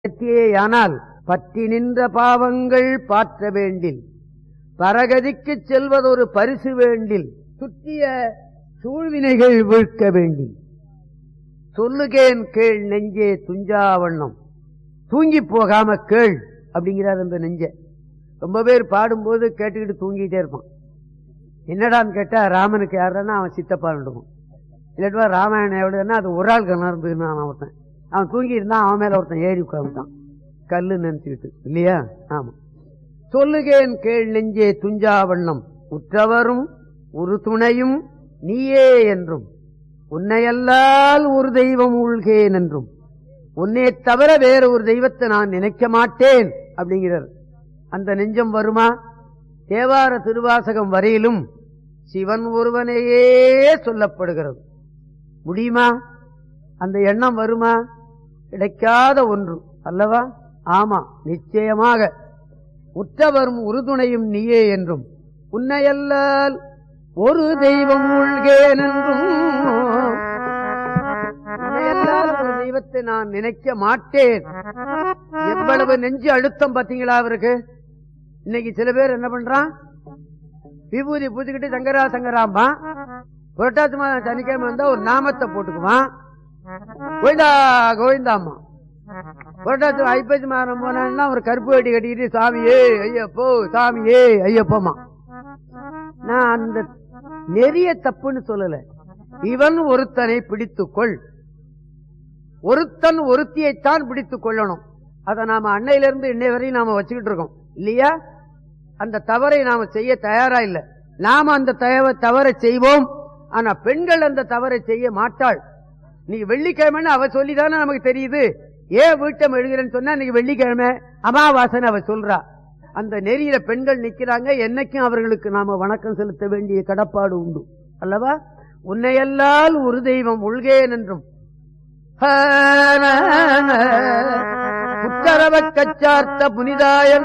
ஏத்தியேயானால் பற்றி நின்ற பாவங்கள் பாற்ற வேண்டில் பரகதிக்குச் செல்வதொரு பரிசு வேண்டில் சுற்றிய சூழ்வினைகள் வீழ்க்க வேண்டில் சொல்லுகேன் கேள் நெஞ்சே துஞ்சாவண்ணம் தூங்கி போகாம கேள் அப்படிங்கிறார் அந்த நெஞ்ச ரொம்ப பேர் பாடும்போது கேட்டுக்கிட்டு தூங்கிட்டே இருப்பான் என்னடான்னு கேட்டா ராமனுக்கு யாருன்னா அவன் சித்தப்பான்டுவான் இல்லாட்டுவா ராமாயணம் எவ்வளவுன்னா அது ஒரு ஆள் கணர்ந்துன்னு அவன் ஒருத்தன் அவன் தூங்கி இருந்தான் அவன் மேல ஒருத்தன் ஏறி உட்காந்துட்டான் கல்லு நினைச்சுக்கிட்டு இல்லையா ஆமா சொல்லுகேன் கேள் நெஞ்சே துஞ்சாவண்ணம் உற்றவரும் ஒரு துணையும் நீயே என்றும் உன்னையல்லால் ஒரு தெய்வம் உள்கேன் என்றும் உன்னை தவிர வேற ஒரு தெய்வத்தை நான் நினைக்க மாட்டேன் அப்படிங்கிறார் அந்த நெஞ்சம் வருமா தேவார திருவாசகம் வரையிலும் சிவன் ஒருவனையே சொல்லப்படுகிறது முடியுமா அந்த எண்ணம் வருமா கிடைக்காத ஒன்று அல்லவா ஆமா நிச்சயமாக உற்றவரும் உறுதுணையும் நீயே என்றும் உன்னையல்லால் ஒரு தெய்வம் உள்கேன் என்றும் உன்னையல்லால் ஒரு தெய்வத்தை நான் நினைக்க மாட்டேன் எவ்வளவு நெஞ்சு அழுத்தம் பாத்தீங்களா அவருக்கு இன்னைக்கு சில பேர் என்ன பண்றான் விபூதி பூத்துக்கிட்டு சங்கரா சங்கராம்பா புரட்டாசி மாதம் சனிக்கிழமை வந்தா ஒரு நாமத்தை போட்டுக்குவான் கோவிந்தா கோவிந்தாம்மா புரட்டாசி ஐப்பசி மாதம் போனா ஒரு கருப்பு வெட்டி கட்டிக்கிட்டு சாமியே ஐயப்போ சாமியே ஐயப்போமா நான் அந்த நெறிய தப்புன்னு சொல்லல இவன் ஒருத்தனை பிடித்துக்கொள் ஒருத்தன் ஒருத்தியைத்தான் பிடித்துக் கொள்ளணும் அதை நாம அன்னையிலிருந்து இன்னை வரையும் நாம வச்சுக்கிட்டு இருக்கோம் இல்லையா அந்த தவறை நாம செய்ய தயாரா இல்ல நாம அந்த தயவ தவறை செய்வோம் ஆனா பெண்கள் அந்த தவறை செய்ய மாட்டாள் நீ வெள்ளிக்கிழமைன்னு அவ சொல்லிதானே நமக்கு தெரியுது ஏன் வீட்டம் எழுகிறேன்னு சொன்னா இன்னைக்கு வெள்ளிக்கிழமை அமாவாசைன்னு அவ சொல்றா அந்த நெறியில பெண்கள் நிக்கிறாங்க என்னைக்கும் அவர்களுக்கு நாம வணக்கம் செலுத்த வேண்டிய கடப்பாடு உண்டு அல்லவா உன்னையல்லால் ஒரு தெய்வம் உள்கேன் என்றும் புத்தரவ கச்சார்த்த புனிதாயன்